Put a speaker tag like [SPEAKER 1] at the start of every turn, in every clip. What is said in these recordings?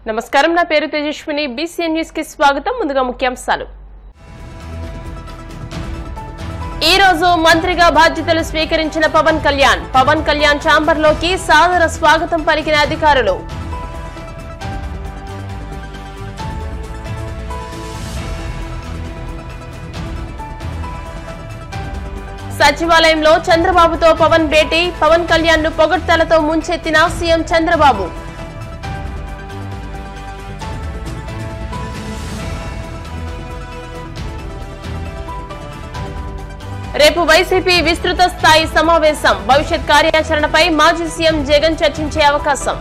[SPEAKER 1] నమస్కారం నా పేరు తేజస్విని బీసీఎన్ న్యూస్ కి స్వాగతం ముందుగా ముఖ్యాంశాలు ఈ రోజు మంత్రిగా బాధ్యతలు స్వీకరించిన పవన్ కళ్యాణ్ పవన్ కళ్యాణ్ ఛాంబర్ లోకి సాదర స్వాగతం పలికిన అధికారులు సచివాలయంలో చంద్రబాబుతో పవన్ భేటీ పవన్ కళ్యాణ్ ను పొగడ్తలతో ముంచెత్తిన సీఎం చంద్రబాబు రేపు వైసీపీ విస్తృత స్థాయి సమావేశం భవిష్యత్ కార్యాచరణపై మాజీ సీఎం జగన్ చర్చించే అవకాశం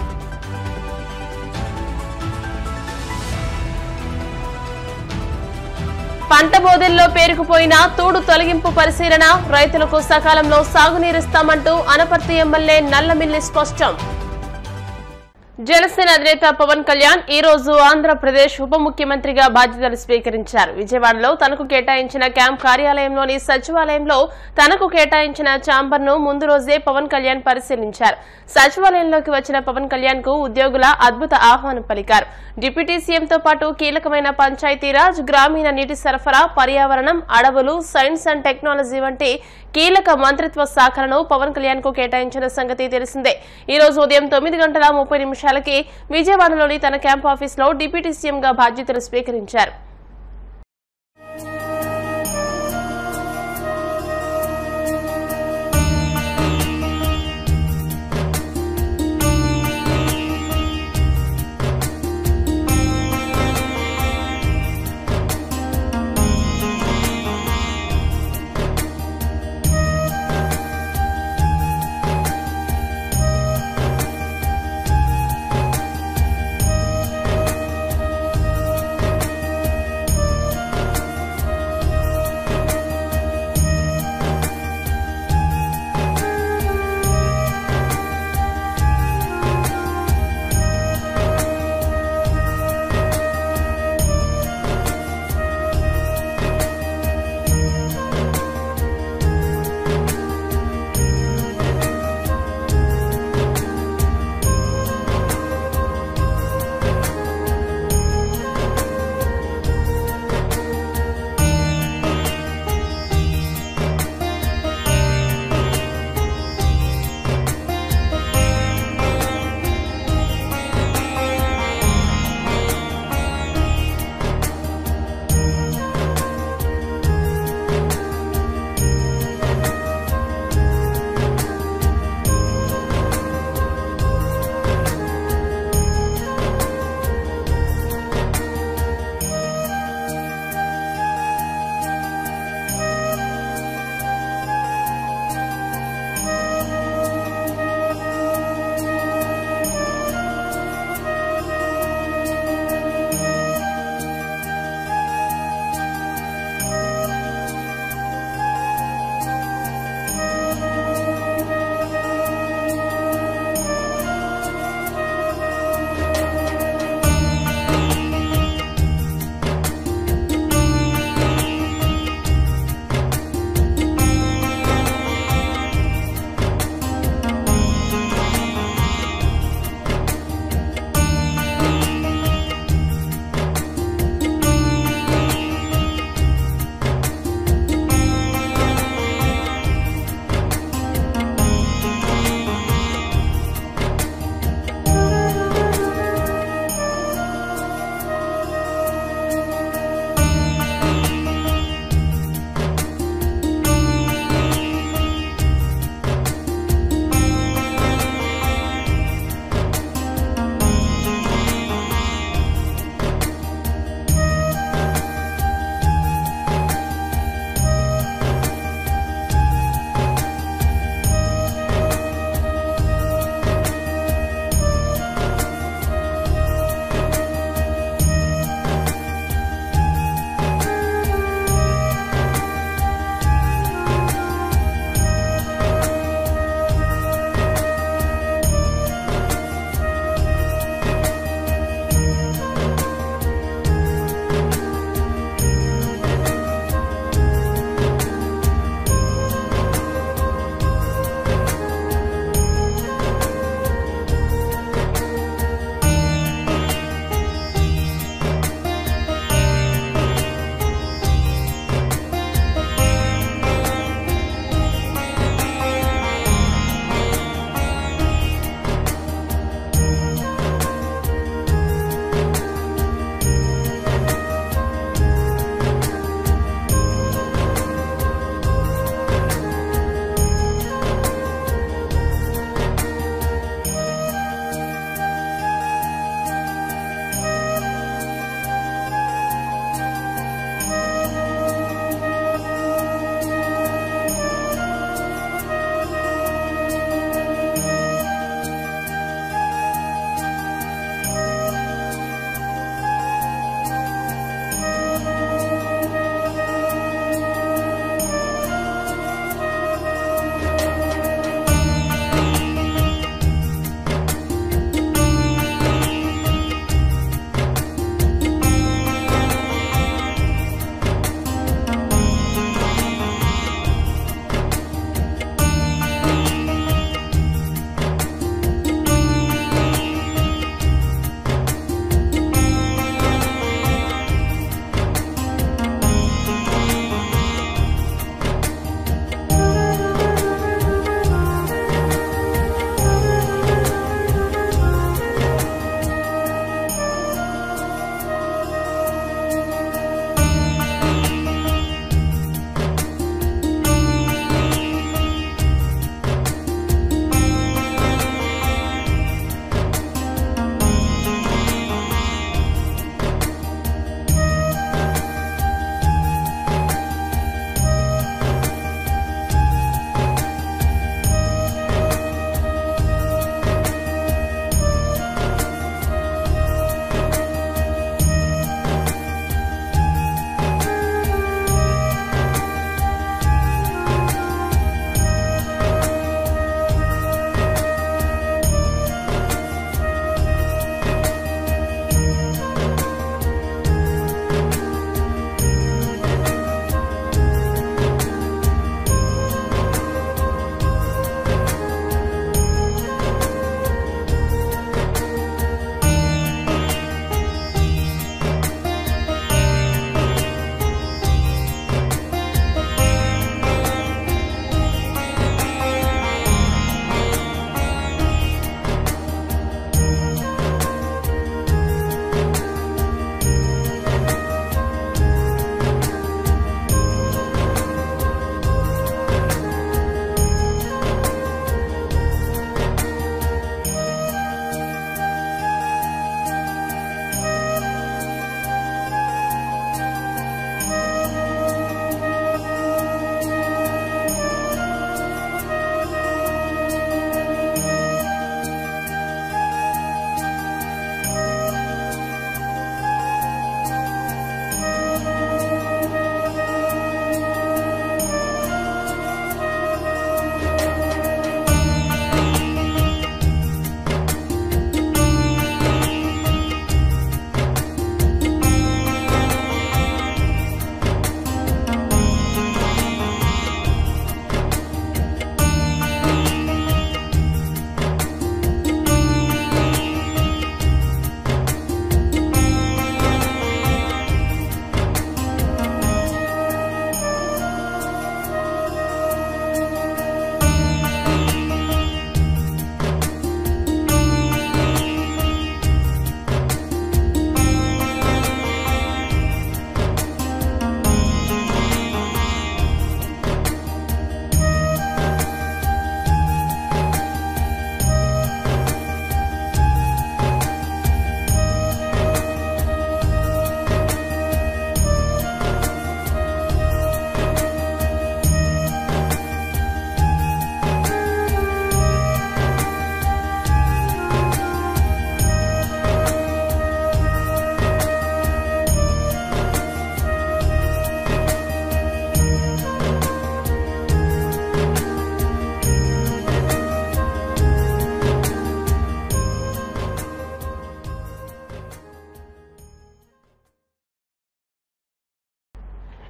[SPEAKER 1] పంట బోదెల్లో పేరుకుపోయిన తూడు తొలగింపు పరిశీలన రైతులకు సకాలంలో సాగునీరిస్తామంటూ అనపర్తి ఎమ్మెల్యే నల్లమిల్లి స్పష్టం జనసేన అధినేత పవన్ కళ్యాణ్ ఈ రోజు ఆంధ్రప్రదేశ్ ఉప ముఖ్యమంత్రిగా బాధ్యతలు స్వీకరించారు విజయవాడలో తనకు కేటాయించిన క్యాంప్ కార్యాలయంలోని సచివాలయంలో తనకు కేటాయించిన ఛాంబర్ ను ముందు రోజే పవన్ కళ్యాణ్ పరిశీలించారు సచివాలయంలోకి వచ్చిన పవన్ కళ్యాణ్ కు ఉద్యోగుల అద్భుత ఆహ్వానం పలికారు డిప్యూటీ సీఎంతో పాటు కీలకమైన పంచాయతీరాజ్ గ్రామీణ నీటి సరఫరా పర్యావరణం అడవులు సైన్స్ అండ్ టెక్నాలజీ వంటి కీలక మంత్రిత్వ శాఖలను పవన్ కళ్యాణ్ కు కేటాయించిన సంగతి తెలిసిందే ఈ రోజు ఉదయం తొమ్మిది గంటల ముప్పై నిమిషాలకి విజయవాడలోని తన క్యాంప్ ఆఫీసులో డిప్యూటీ సీఎంగా బాధ్యతలు స్వీకరించారు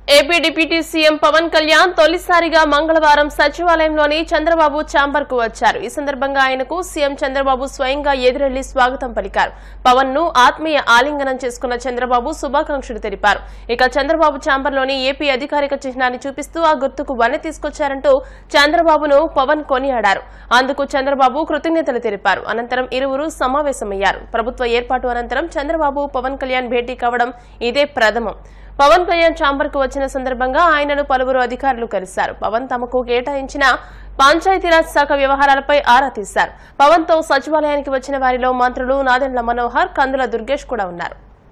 [SPEAKER 1] AP deputy CM Pawan Kalyan తొలిసారిగా మంగళవారం సచివాలయంలోని చంద్రబాబు ఛాంబర్ కు వచ్చారు ఈ సందర్భంగా ఆయనకు సీఎం చంద్రబాబు స్వయంగా ఎదురెళ్లి స్వాగతం పలికారు పవన్ ను ఆత్మీయ ఆలింగనం చేసుకున్న చంద్రబాబు శుభాకాంక్షలు తెలిపారు ఇక చంద్రబాబు ఛాంబర్లోని ఏపీ అధికారిక చిహ్నాన్ని చూపిస్తూ ఆ గుర్తుకు వన్నె తీసుకొచ్చారంటూ చంద్రబాబును పవన్ కొనియాడారు అందుకు చంద్రబాబు కృతజ్ఞతలు తెలిపారు అనంతరం ఇరువురు సమావేశమయ్యారు ప్రభుత్వ ఏర్పాటు అనంతరం చంద్రబాబు పవన్ కళ్యాణ్ భేటీ కావడం ఇదే ప్రథమం పవన్ కళ్యాణ్ ఛాంబర్ కు వచ్చిన సందర్భంగా ఆయనను పలువురు అధికారులు కలిశారు పవన్ తమకు కేటాయించిన పంచాయతీరాజ్ శాఖ వ్యవహారాలపై ఆరా తీశారు పవన్ తో సచివాలయానికి వచ్చిన వారిలో మంత్రులు నాదెండ్ల మనోహర్ కందుల దుర్గేష్ కూడా ఉన్నారు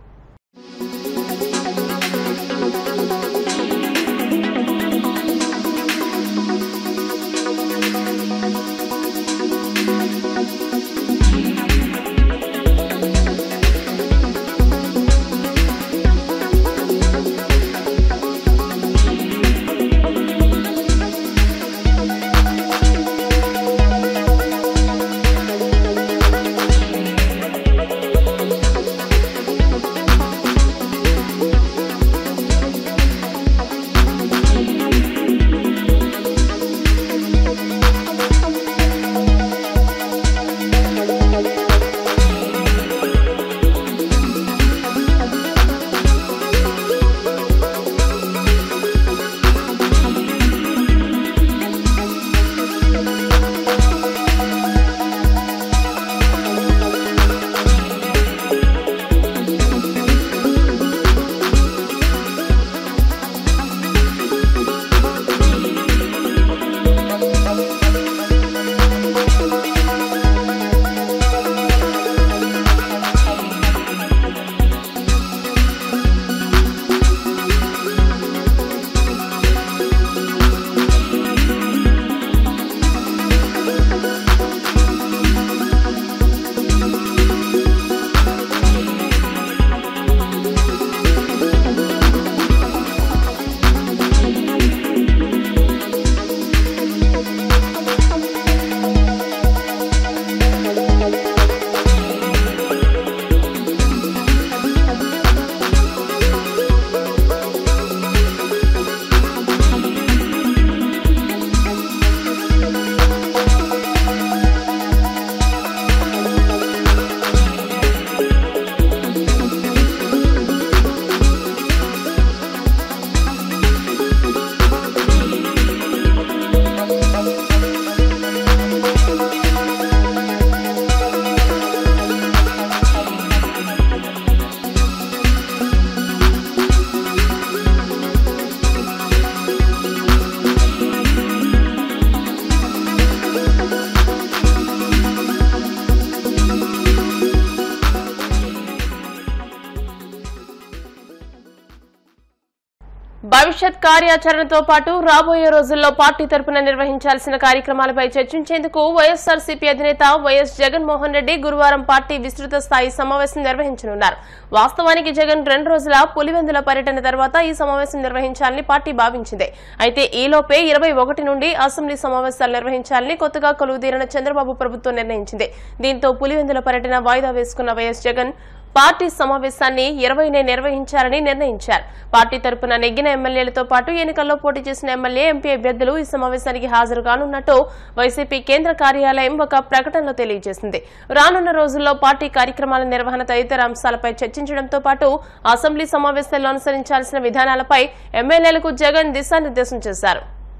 [SPEAKER 1] భవిష్యత్ కార్యాచరణతో పాటు రాబోయే రోజుల్లో పార్టీ తరపున నిర్వహించాల్సిన కార్యక్రమాలపై చర్చించేందుకు వైఎస్ఆర్సీపీ అధినేత వైఎస్ జగన్మోహన్ రెడ్డి గురువారం పార్టీ విస్తృత స్థాయి సమావేశం నిర్వహించనున్నారు వాస్తవానికి జగన్ రెండు రోజుల పులివెందుల పర్యటన తర్వాత ఈ సమావేశం నిర్వహించాలని పార్టీ భావించింది అయితే ఈలోపే ఇరవై ఒకటి నుండి అసెంబ్లీ సమావేశాలు నిర్వహించాలని కొత్తగా కొలువుదీరిన చంద్రబాబు ప్రభుత్వం నిర్ణయించింది దీంతో పులివెందుల పర్యటన వాయిదా వేసుకున్న వైఎస్ జగన్ పార్టీ సమావేశాన్ని ఇరవైనే నిర్వహించాలని నిర్ణయించారు పార్టీ తరపున నెగ్గిన ఎమ్మెల్యేలతో పాటు ఎన్నికల్లో పోటీ చేసిన ఎమ్మెల్యే ఎంపీ అభ్యర్థులు ఈ సమావేశానికి హాజరు కానున్నట్టు వైసీపీ కేంద్ర కార్యాలయం ఒక ప్రకటనలో తెలియజేసింది రానున్న రోజుల్లో పార్టీ కార్యక్రమాల నిర్వహణ తదితర అంశాలపై చర్చించడంతో పాటు అసెంబ్లీ సమావేశాల్లో అనుసరించాల్సిన విధానాలపై ఎమ్మెల్యేలకు జగన్ దిశానిర్దేశం చేశారు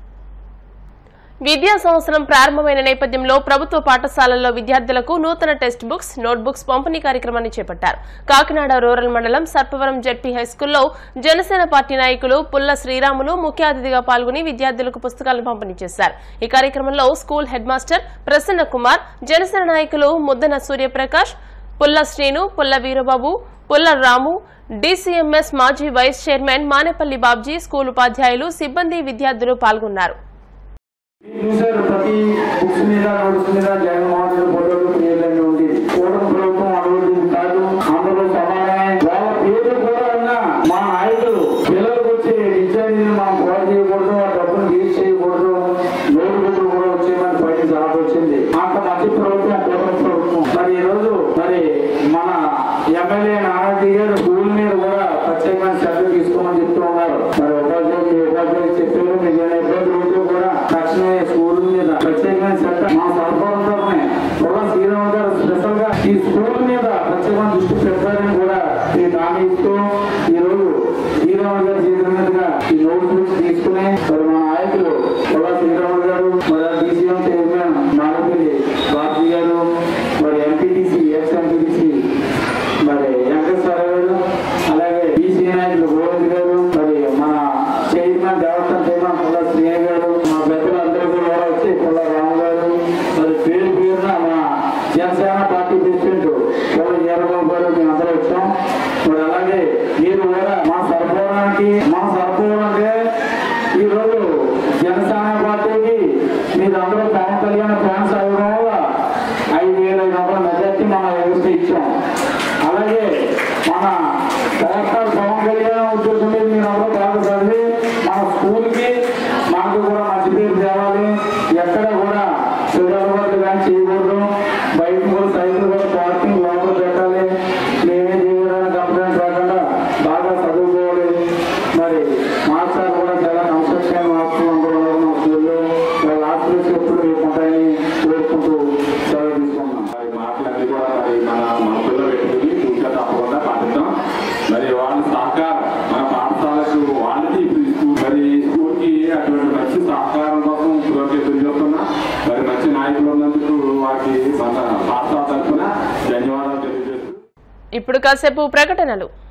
[SPEAKER 1] విద్యా సంవత్సరం ప్రారంభమైన నేపథ్యంలో ప్రభుత్వ పాఠశాలల్లో విద్యార్థులకు నూతన టెక్స్ట్ బుక్స్ నోట్ బుక్స్ పంపిణీ కార్యక్రమాన్ని చేపట్టారు కాకినాడ రూరల్ మండలం సర్పవరం జడ్పీ హైస్కూల్లో జనసేన పార్టీ నాయకులు పుల్ల శ్రీరాములు ముఖ్య అతిథిగా పాల్గొని విద్యార్థులకు పుస్తకాలను పంపిణీ చేశారు ఈ కార్యక్రమంలో school head master Prasanna Kumar Janasena నాయకులు ముద్దన సూర్యప్రకాష్ పుల్ల శ్రీను పుల్ల వీరబాబు పుల్ల రాము డీసీఎంఎస్ మాజీ vice chairman Manepalli Babji school ఉపాధ్యాయులు సిబ్బంది విద్యార్థులు పాల్గొన్నారు
[SPEAKER 2] చూశారు ప్రతి బుక్స్ మీద నోట్స్ మీద జగన్మోహన్ రెడ్డి ఫోటోలు పేర్లన్నీ ఉంది కూటమి ప్రభుత్వం అభివృద్ధి కాదు అందరూ సమానమే వాళ్ళ పేర్లు కూడా ఉన్న మా నాయకులు పిల్లలకు వచ్చే డిశ్చార్జీని మనం పోర చేయకూడదు ఆ డబ్బును రిలీజ్ చేయకూడదు నోటు బుక్లు కూడా వచ్చేయమని పైన జాబ్ వచ్చింది అంత మంచి ప్రభుత్వం కూటమి ప్రభుత్వం మరి ఈ రోజు మరి మన ఎమ్మెల్యే నానాజీ గారు స్కూల్ మీద కూడా ప్రత్యేకమైన శ్రద్ధ తీసుకోమని చెప్తూ ఉన్నారు మరి ఉపాధ్యాయులు శ్రీ హామీ ఇస్తూ ఈ రోజు శ్రీరాములు గారి చేతుల మీదుగా ఈ నోటు బుక్స్ తీసుకుని మరి మా నాయకులు కొల్లా శ్రీరాములు గారు మరి డీసీఎం చైర్మన్ నాగపల్లి బాబీ గారు మరి ఎంపీటీసీ ఎక్స్ ఎంపీటీసీ మరి వెంకటేశ్వర గారు అలాగే బీసీ నాయకులు గోవింద్ గారు మరి మన చైర్మన్ దేవస్థాన చైర్మన్ కొల్లా శ్రీయ గారు మా పెద్దలు అందరూ కూడా వచ్చి కొల్లా రాము గారు మరి పేరు పేరున మన జనసేన పార్టీ ప్రెసిడెంట్ కొల్ల చంద్రబాబు గారు మేము అందరూ వచ్చాం మరి అలాగే మీరు కూడా మా సరిపోవడానికి మా సరిపోవడానికి ఈ రోజు జనసేన పార్టీకి మీరు అందరూ పవన్ కళ్యాణ్ ఫ్యాన్స్ అవ్వడం వల్ల ఐదు వేల ఐదు వందల మెజార్టీ మనం వ్యవస్థ ఇచ్చాం అలాగే మన కలెక్టర్ పవన్ కళ్యాణ్ ఉద్దేశం మీద మీరు అందరూ బాగా చదివి మన స్కూల్కి మనకు కూడా మంచి పేరు తేవాలి ఎక్కడ కూడా చూడకూడదు కానీ చేయకూడదు బయట కూడా సైకిల్ కూడా పార్కింగ్ లోపల పెట్టాలి మేమే చేయడానికి కంప్లైంట్ రాకుండా బాగా చదువుకోవాలి మరి మాస్టర్ కూడా చాలా కన్స్ట్రక్షన్ మాస్టర్ అందరూ ఉన్నారు మా స్కూల్లో వాళ్ళ ఆఫీస్ ఎప్పుడు మీకు ఉంటాయని కోరుకుంటూ సెలవు తీసుకుంటున్నాం
[SPEAKER 3] మరి మాటలన్నీ కూడా మరి మన మనసులో పెట్టుకుని ఇంకా తప్పకుండా పాటిద్దాం మరి వాళ్ళ సహకారం మన పాఠశాలకు వాళ్ళకి ఇప్పుడు ఈ స్కూల్ మరి ఈ స్కూల్కి అటువంటి మంచి సహకారం కోసం ఇప్పుడు ఎదురు చూస్తున్నా మరి మంచి నాయకులు ఉన్నందుకు వారికి మన పాఠశాల తరఫున ధన్యవాదాలు తెలియజేస్తూ
[SPEAKER 1] ఇప్పుడు కాసేపు ప్రకటనలు